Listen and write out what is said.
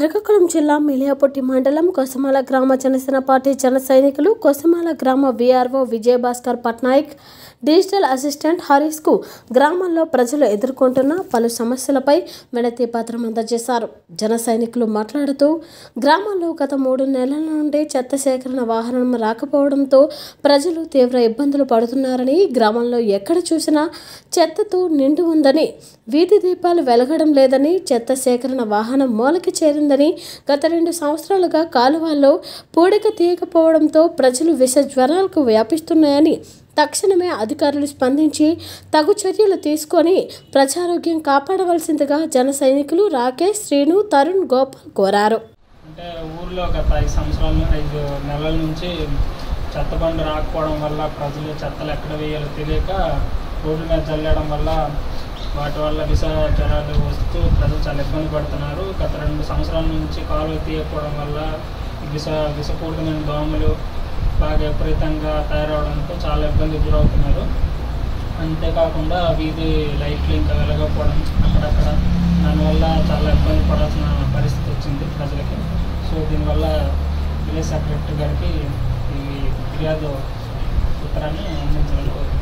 శ్రీకాకుళం జిల్లా మిలియాపుట్టి మండలం కొసమాల గ్రామ జనసేన పార్టీ జన సైనికులు కొసమాల గ్రామ VRO Vijayabhaskar Patnaik digital assistant హరీష్కు గ్రామంలో ప్రజలు ఎదుర్కొంటున్న పలు సమస్యలపై వినతి పత్రం అందజేశారు జన సైనికులు మాట్లాడుతూ గ్రామంలో గత మూడు నెలల నుండి చెత్త సేకరణ వాహనం రాకపోవడంతో ప్రజలు తీవ్ర ఇబ్బందులు పడుతున్నారని గ్రామంలో ఎక్కడ చూసినా చెత్తతో నిండి ఉందని వీధి దీపాలు వెలగడం లేదని చెత్త సేకరణ వాహనం మూలకి చేరిందని గత రెండు సంవత్సరాలుగా కాలువల్లో పూడిక తీయకపోవడంతో ప్రజలు విష జ్వరాలకు వ్యాపిస్తున్నాయని తక్షణమే అధికారులు స్పందించి తగు చర్యలు తీసుకొని ప్రజారోగ్యం కాపాడవలసిందిగా జన సైనికులు రాకేష్ శ్రీను తరుణ్ గోపాల్ కోరారు అంటే ఊర్లో గత ఐదు సంవత్సరాలు ఐదు నెలల నుంచి చెత్త బండి రాకపోవడం వల్ల ప్రజలు చెత్తలు ఎక్కడ వేయాలో తెలియక రోడ్డు మీద చల్లడం వల్ల వాటి వల్ల విష జ్వరాలు వస్తూ ప్రజలు చాలా ఇబ్బంది పడుతున్నారు గత రెండు సంవత్సరాల నుంచి కాలువ తీయకపోవడం వల్ల విష విషపూరితమైన దోమలు బాగా విపరీతంగా తయారవడంతో చాలా ఇబ్బంది గురవుతున్నారు అంతేకాకుండా వీధి లైట్లు ఇంకా వెలగకపోవడం అక్కడక్కడ దానివల్ల చాలా ఇబ్బంది పడాల్సిన పరిస్థితి వచ్చింది ప్రజలకి సో దీనివల్ల విలేజ్ సెక్రటరీ గారికి ఈ ఫిర్యాదు ఉత్తరాన్ని అందించాలని కోరుతున్నాను